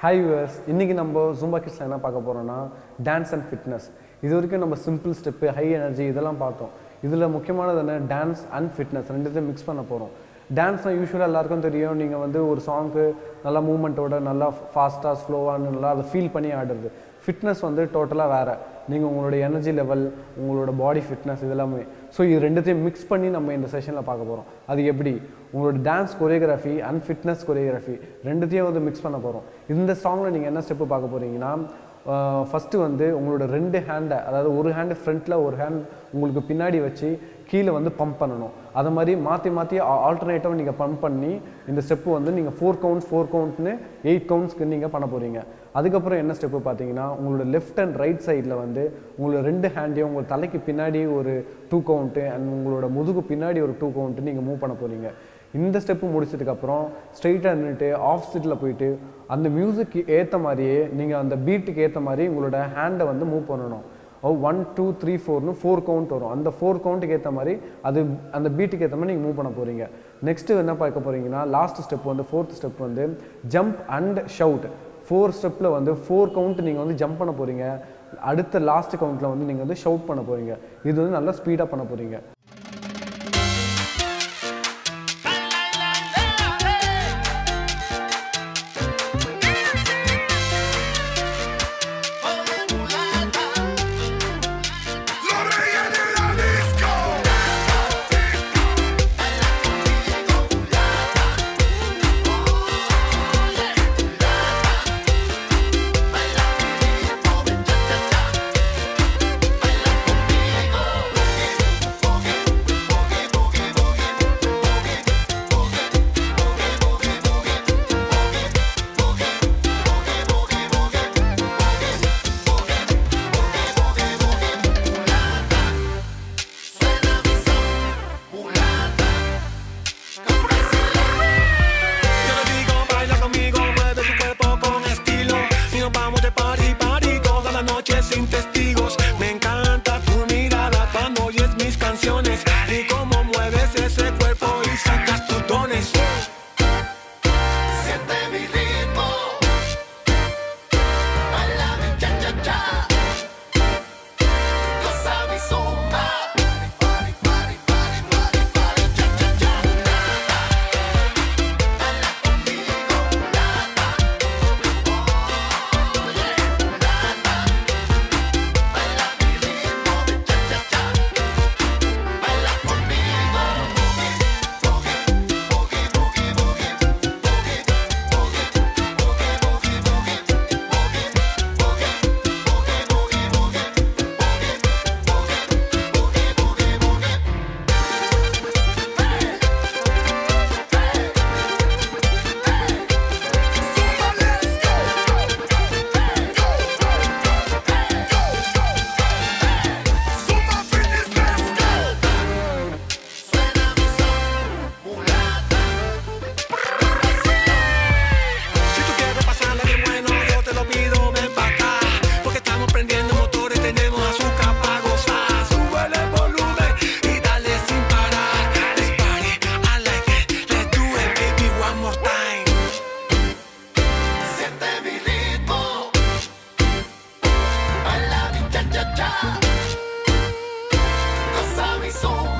Hi US இன்றைக்கி நம்ம Zumba கிட்ஸில் என்ன பார்க்க போகிறோம்னா டான்ஸ் அண்ட் ஃபிட்னஸ் இது வரைக்கும் நம்ம சிம்பிள் ஸ்டெப்பு ஹை எனர்ஜி இதெல்லாம் பார்த்தோம் இதில் முக்கியமானது என்ன டான்ஸ் அண்ட் ஃபிட்னஸ் ரெண்டுத்தையும் மிக்ஸ் பண்ண போகிறோம் டான்ஸ்னால் யூஸ்வலாக எல்லாருக்கும் தெரியும் நீங்கள் வந்து ஒரு சாங்க்கு நல்லா மூமெண்ட்டோட நல்லா ஃபாஸ்ட்டாக ஸ்லோவாக நல்லா அதை ஃபீல் பண்ணி ஆடுறது ஃபிட்னஸ் வந்து டோட்டலாக வேறு நீங்கள் உங்களோட எனர்ஜி லெவல் உங்களோட பாடி ஃபிட்னஸ் இதெல்லாமே ஸோ இது ரெண்டுத்தையும் மிக்ஸ் பண்ணி நம்ம இந்த செஷனில் பார்க்க போகிறோம் அது எப்படி உங்களோட dance choreography and fitness choreography ரெண்டுத்தையும் வந்து மிக்ஸ் பண்ண போகிறோம் இந்த சாங்கில் நீங்கள் என்ன ஸ்டெப்பு பார்க்க போகிறீங்கன்னா ஃபஸ்ட்டு வந்து உங்களோட ரெண்டு ஹேண்டை அதாவது ஒரு ஹேண்டு ஃப்ரண்ட்டில் ஒரு ஹேண்ட் உங்களுக்கு பின்னாடி வச்சு கீழே வந்து பம்ப் பண்ணணும் அதை மாதிரி மாற்றி மாற்றி ஆல்டர்னேட்டிவாக நீங்கள் பம்ப் பண்ணி இந்த ஸ்டெப்பு வந்து நீங்கள் ஃபோர் கவுண்ட்ஸ் ஃபோர் கவுண்ட்னு எயிட் கவுண்ட்ஸ்க்கு நீங்கள் பண்ண போகிறீங்க அதுக்கப்புறம் என்ன ஸ்டெப்பு பார்த்தீங்கன்னா உங்களோட லெஃப்ட் அண்ட் ரைட் சைடில் வந்து உங்களோட ரெண்டு ஹேண்டையும் உங்கள் தலைக்கு பின்னாடி ஒரு டூ கவுண்ட்டு அண்ட் உங்களோட முதுகு பின்னாடி ஒரு டூ கவுண்ட்டு நீங்கள் மூவ் பண்ண போகிறீங்க இந்த ஸ்டெப்பு முடிச்சதுக்கப்புறம் ஸ்ட்ரைட்டாக நின்றுட்டு ஆஃப் சீட்டில் போயிட்டு அந்த மியூசிக்கு ஏற்ற மாதிரியே நீங்கள் அந்த பீட்டுக்கு ஏற்ற மாதிரி உங்களோட ஹேண்டை வந்து மூவ் பண்ணணும் ஒன் டூ த்ரீ ஃபோர்னு ஃபோர் கவுண்ட் வரும் அந்த ஃபோர் கவுண்ட்டுக்கு ஏற்ற மாதிரி அது அந்த பீட்டுக்கு ஏற்ற மாதிரி நீங்கள் மூவ் பண்ண போகிறீங்க நெக்ஸ்ட்டு என்ன பார்க்க போகிறீங்கன்னா லாஸ்ட் ஸ்டெப் வந்து ஃபோர்த் ஸ்டெப் வந்து ஜம்ப் அண்ட் ஷவுட் ஃபோர் ஸ்டெப்பில் வந்து ஃபோர் கவுண்ட் நீங்கள் வந்து ஜம்ப் பண்ண போகிறீங்க அடுத்த லாஸ்ட் கவுண்ட்டில் வந்து நீங்கள் வந்து ஷவுட் பண்ண போகிறீங்க இது வந்து நல்லா ஸ்பீடாக பண்ண போகிறீங்க Los reyes de la disco. Yo le digo, baila conmigo, mueve tu cuerpo con estilo. Y nos vamos de party, party toda la noche sin testigos. Me encanta tu mirada cuando oyes mis canciones. Y cómo mueves ese cuerpo y sacas tus dones. Siente mi ritmo. Baila mi cha cha cha. Goza mi zumba. Party, party, party, party, party, cha cha cha. Baila conmigo, mulata. Oye, mulata. Baila mi ritmo de cha cha cha. Baila conmigo. Boogie, boogie, boogie, boogie. Si tú quieres pasarla bien bueno, yo te lo pido, ven pa' acá. Porque estamos prendiendo motores, tenemos azúcar para gozar. Súbele el volumen y dale sin parar. Let's party, I like it. Let's do it, baby, one more time. Siente mi ritmo, baila mi cha cha cha, goza mi zumba.